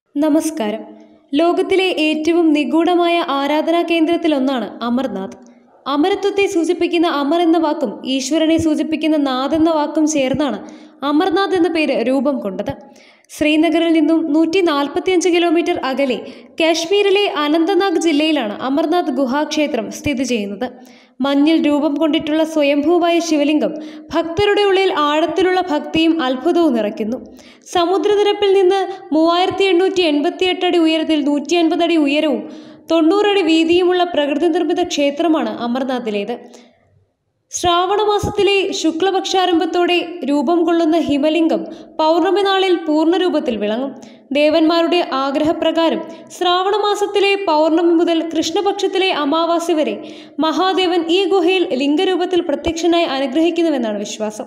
നമസ്കാരം ലോകത്തിലെ ഏറ്റവും നിഗൂഢമായ ആരാധനാ കേന്ദ്രത്തിലൊന്നാണ് അമർനാഥ് അമരത്വത്തെ സൂചിപ്പിക്കുന്ന അമർ എന്ന വാക്കും ഈശ്വരനെ സൂചിപ്പിക്കുന്ന നാഥ് എന്ന വാക്കും ചേർന്നാണ് അമർനാഥ് എന്ന പേര് രൂപം കൊണ്ടത് ശ്രീനഗറിൽ നിന്നും നൂറ്റി നാൽപ്പത്തിയഞ്ച് കിലോമീറ്റർ അകലെ കാശ്മീരിലെ അനന്തനാഗ് ജില്ലയിലാണ് അമർനാഥ് ഗുഹാക്ഷേത്രം സ്ഥിതി ചെയ്യുന്നത് മഞ്ഞിൽ രൂപം കൊണ്ടിട്ടുള്ള സ്വയംഭൂവായ ശിവലിംഗം ഭക്തരുടെ ഉള്ളിൽ ആഴത്തിലുള്ള ഭക്തിയും അത്ഭുതവും നിറയ്ക്കുന്നു സമുദ്രനിരപ്പിൽ നിന്ന് മൂവായിരത്തി എണ്ണൂറ്റി എൺപത്തിയെട്ട് അടി ഉയരത്തിൽ നൂറ്റി അൻപത് അടി ഉയരവും തൊണ്ണൂറടി വീതിയുമുള്ള പ്രകൃതി നിർമ്മിത ക്ഷേത്രമാണ് അമർനാഥിലേത് ശ്രാവണ മാസത്തിലെ ശുക്ലപക്ഷാരംഭത്തോടെ രൂപം കൊള്ളുന്ന ഹിമലിംഗം പൗർണമി നാളിൽ പൂർണ്ണരൂപത്തിൽ വിളങ്ങും ദേവന്മാരുടെ ആഗ്രഹപ്രകാരം ശ്രാവണ മാസത്തിലെ പൗർണമി മുതൽ കൃഷ്ണപക്ഷത്തിലെ അമാവാസി വരെ മഹാദേവൻ ഈ ഗുഹയിൽ ലിംഗരൂപത്തിൽ പ്രത്യക്ഷനായി അനുഗ്രഹിക്കുന്നുവെന്നാണ് വിശ്വാസം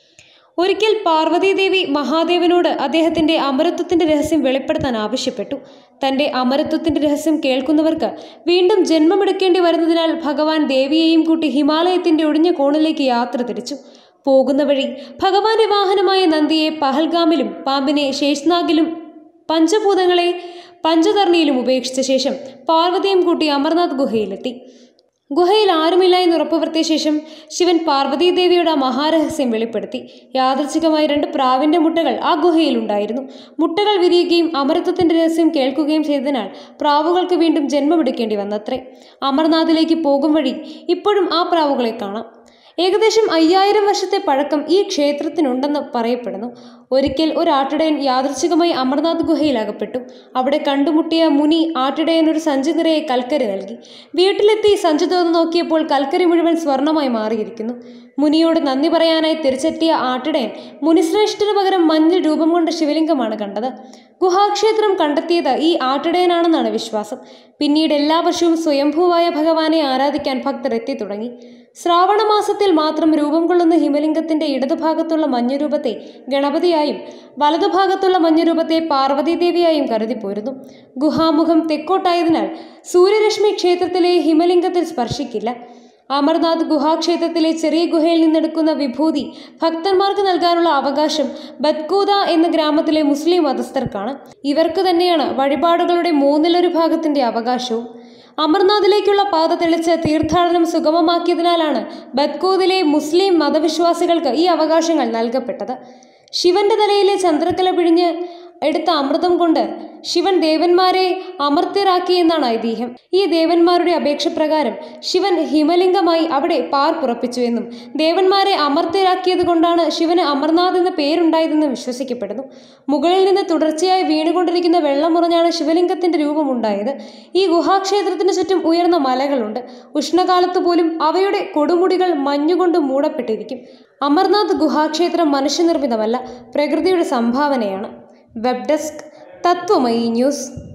ഒരിക്കൽ പാർവതീദേവി മഹാദേവനോട് അദ്ദേഹത്തിന്റെ അമരത്വത്തിന്റെ രഹസ്യം വെളിപ്പെടുത്താൻ ആവശ്യപ്പെട്ടു തന്റെ അമരത്വത്തിന്റെ രഹസ്യം കേൾക്കുന്നവർക്ക് വീണ്ടും ജന്മമെടുക്കേണ്ടി വരുന്നതിനാൽ ഭഗവാൻ ദേവിയെയും കൂട്ടി ഹിമാലയത്തിന്റെ ഒടിഞ്ഞ കോണിലേക്ക് യാത്ര തിരിച്ചു പോകുന്ന വഴി ഭഗവാന്റെ വാഹനമായ നന്ദിയെ പഹൽഗാമിലും പാമ്പിനെ ശേഷ്നാഗിലും പഞ്ചഭൂതങ്ങളെ പഞ്ചതർണിയിലും ഉപേക്ഷിച്ച ശേഷം പാർവതിയും കൂട്ടി അമർനാഥ് ഗുഹയിലെത്തി ഗുഹയിൽ ആരുമില്ല എന്ന് ഉറപ്പുവരുത്തിയ ശേഷം ശിവൻ പാർവതീദേവിയുടെ ആ മഹാരഹസ്യം വെളിപ്പെടുത്തി യാദൃച്ഛികമായി രണ്ട് പ്രാവിന്റെ മുട്ടകൾ ആ ഗുഹയിൽ ഉണ്ടായിരുന്നു മുട്ടകൾ വിരിയുകയും അമരത്വത്തിന്റെ രഹസ്യം കേൾക്കുകയും ചെയ്തതിനാൽ പ്രാവുകൾക്ക് വീണ്ടും ജന്മമെടുക്കേണ്ടി വന്നത്രേ അമർനാഥിലേക്ക് പോകും വഴി ഇപ്പോഴും ആ പ്രാവുകളെ കാണാം ഏകദേശം അയ്യായിരം വർഷത്തെ പഴക്കം ഈ ക്ഷേത്രത്തിനുണ്ടെന്ന് പറയപ്പെടുന്നു ഒരിക്കൽ ഒരു ആട്ടിടയൻ യാദൃച്ഛികമായി അമർനാഥ് ഗുഹയിൽ അകപ്പെട്ടു അവിടെ കണ്ടുമുട്ടിയ മുനി ആട്ടിടയൻ ഒരു സഞ്ചി നിറയെ കൽക്കരി നൽകി വീട്ടിലെത്തി സഞ്ചി തുറന്നു നോക്കിയപ്പോൾ കൽക്കരി മുഴുവൻ സ്വർണമായി മാറിയിരിക്കുന്നു മുനിയോട് നന്ദി പറയാനായി തിരിച്ചെത്തിയ ആട്ടിടയൻ മുനിശ്രേഷ്ഠന് പകരം മഞ്ഞിൽ രൂപം കൊണ്ട ശിവലിംഗമാണ് കണ്ടത് ഗുഹാക്ഷേത്രം കണ്ടെത്തിയത് ഈ ആട്ടിടയനാണെന്നാണ് വിശ്വാസം പിന്നീട് എല്ലാ വർഷവും സ്വയംഭൂവായ ഭഗവാനെ ആരാധിക്കാൻ ഭക്തർ എത്തി തുടങ്ങി ശ്രാവണ മാസത്തിൽ മാത്രം രൂപം കൊള്ളുന്ന ഹിമലിംഗത്തിന്റെ ഇടതുഭാഗത്തുള്ള മഞ്ഞുരൂപത്തെ ഗണപതിയായും വലതുഭാഗത്തുള്ള മഞ്ഞുരൂപത്തെ പാർവതീദേവിയായും കരുതിപ്പോരുന്നു ഗുഹാമുഖം തെക്കോട്ടായതിനാൽ സൂര്യരശ്മി ക്ഷേത്രത്തിലെ ഹിമലിംഗത്തിൽ സ്പർശിക്കില്ല അമർനാഥ് ഗുഹാക്ഷേത്രത്തിലെ ചെറിയ ഗുഹയിൽ നിന്നെടുക്കുന്ന വിഭൂതി ഭക്തന്മാർക്ക് നൽകാനുള്ള അവകാശം ബത്കൂദ എന്ന ഗ്രാമത്തിലെ മുസ്ലിം മതസ്ഥർക്കാണ് ഇവർക്ക് തന്നെയാണ് വഴിപാടുകളുടെ മൂന്നിലൊരു ഭാഗത്തിന്റെ അവകാശവും അമർനാഥിലേക്കുള്ള പാത തെളിച്ച് തീർത്ഥാടനം സുഗമമാക്കിയതിനാലാണ് ബത്കൂദിലെ മുസ്ലിം മതവിശ്വാസികൾക്ക് ഈ അവകാശങ്ങൾ നൽകപ്പെട്ടത് ശിവന്റെ തലയിലെ ചന്ദ്രക്കല പിഴിഞ്ഞ് എടുത്ത അമൃതം കൊണ്ട് ശിവൻ ദേവന്മാരെ അമർത്യരാക്കി എന്നാണ് ഐതിഹ്യം ഈ ദേവന്മാരുടെ അപേക്ഷ പ്രകാരം ശിവൻ ഹിമലിംഗമായി അവിടെ പാർപ്പുറപ്പിച്ചു എന്നും ദേവന്മാരെ അമർത്യരാക്കിയത് കൊണ്ടാണ് ശിവന് അമർനാഥ് എന്ന പേരുണ്ടായതെന്നും വിശ്വസിക്കപ്പെടുന്നു മുകളിൽ നിന്ന് തുടർച്ചയായി വീണുകൊണ്ടിരിക്കുന്ന വെള്ളം മുറഞ്ഞാണ് ശിവലിംഗത്തിന്റെ രൂപമുണ്ടായത് ഈ ഗുഹാക്ഷേത്രത്തിന് ചുറ്റും ഉയർന്ന മലകളുണ്ട് ഉഷ്ണകാലത്ത് പോലും അവയുടെ കൊടുമുടികൾ മഞ്ഞുകൊണ്ട് മൂടപ്പെട്ടിരിക്കും അമർനാഥ് ഗുഹാക്ഷേത്രം മനുഷ്യനിർമ്മിതമല്ല പ്രകൃതിയുടെ സംഭാവനയാണ് വെബ് ഡെസ്ക് തത്വമയി ന്യൂസ്